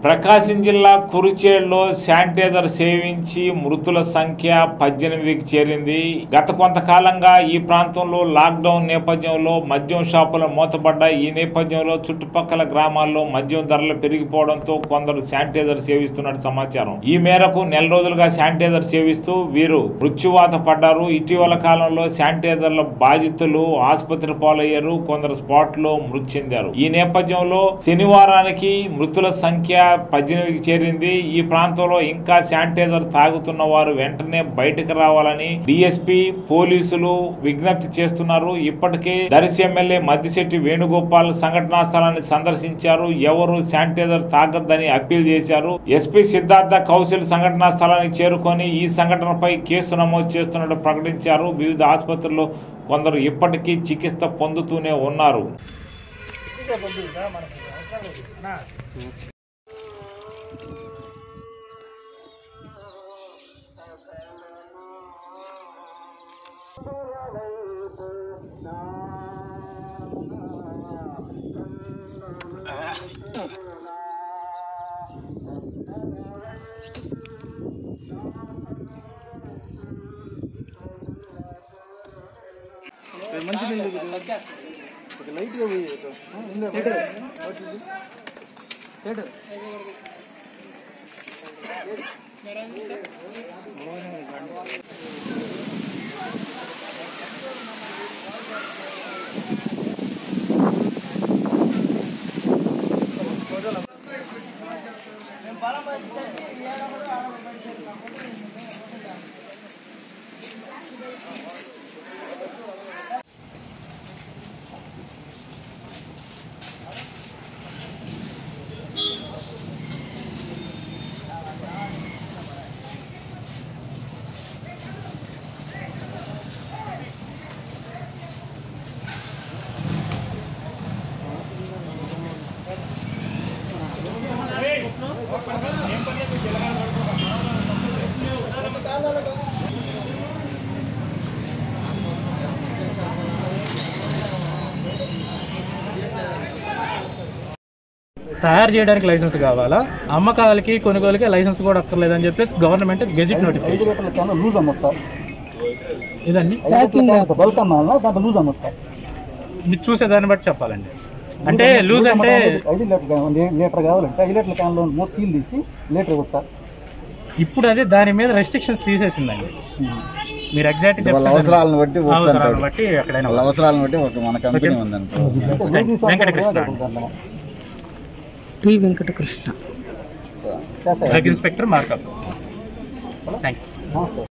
ప్రకాశం జిల్లా కురిచేడులో శానిటైజర్ సేవించి మృతుల సంఖ్య పద్దెనిమిదికి చేరింది గత కొంతకాలంగా ఈ ప్రాంతంలో లాక్డౌన్ నేపథ్యంలో మద్యం షాపులు మూతపడ్డాయి ఈ నేపథ్యంలో చుట్టుపక్కల గ్రామాల్లో మద్యం ధరలు పెరిగిపోవడంతో కొందరు శానిటైజర్ సేవిస్తున్నట్టు సమాచారం ఈ మేరకు నెల రోజులుగా శానిటైజర్ సేవిస్తూ వీరు మృత్యువాత పడ్డారు ఇటీవల కాలంలో శానిటైజర్ల బాధితులు ఆసుపత్రి పాలయ్యారు కొందరు స్పాట్ లో మృతి చెందారు ఈ నేపథ్యంలో శనివారానికి మృతుల సంఖ్య పద్దెనిమిదికి చేరింది ఈ ప్రాంతంలో ఇంకా శానిటైజర్ తాగుతున్న వారు వెంటనే బయటకు రావాలని డిఎస్పీ పోలీసులు విజ్ఞప్తి చేస్తున్నారు ఇప్పటికే దర్శి ఎమ్మెల్యే మద్దిశెట్టి వేణుగోపాల్ సంఘటనా స్థలాన్ని సందర్శించారు ఎవరు శానిటైజర్ తాగొద్దని అప్పీల్ చేశారు ఎస్పీ సిద్ధార్థ కౌశల్ సంఘటనా స్థలానికి చేరుకొని ఈ సంఘటనపై కేసు నమోదు చేస్తున్నట్టు ప్రకటించారు వివిధ ఆసుపత్రుల్లో కొందరు ఇప్పటికీ చికిత్స పొందుతూనే ఉన్నారు తయారు చేయడానికి లైసెన్స్ కావాలా అమ్మకాలకి కొనుగోలుకి లైసెన్స్ కూడా అక్కర్లేదని చెప్పేసి గవర్నమెంట్ గెజిట్ నోటిఫికేషన్ లీటర్ల కన్నా లూజ్ అమ్మొచ్చా ఇదండి ప్యాకింగ్ బల్క్ అమ్మాలా దాంట్లో లూజ్ అమ్మొచ్చా మీరు చూసే దాన్ని బట్టి చెప్పాలండి అంటే లూజ్ అంటే ఐదు లీటర్ క్యాన్ లీటర్ కావాలంటే ఐదు లీటర్ల క్యాన్లో మూడు సీల్ తీసి లీటర్ ఇవ్వచ్చా ఇప్పుడు అదే దాని మీద రెస్ట్రిక్షన్స్ తీసేసిందండి మీరు ఎగ్జాక్ట్ వాళ్ళ అవసరాలను బట్టి వచ్చు అవసరాలను అంటాడు బట్టి ఎక్కడైనా వాళ్ళ అవసరాలను బట్టి ఒక మన కంపెనీ ఉందనుకో Venkatakrishna T Venkatakrishna drug inspector markup thank you నమస్తే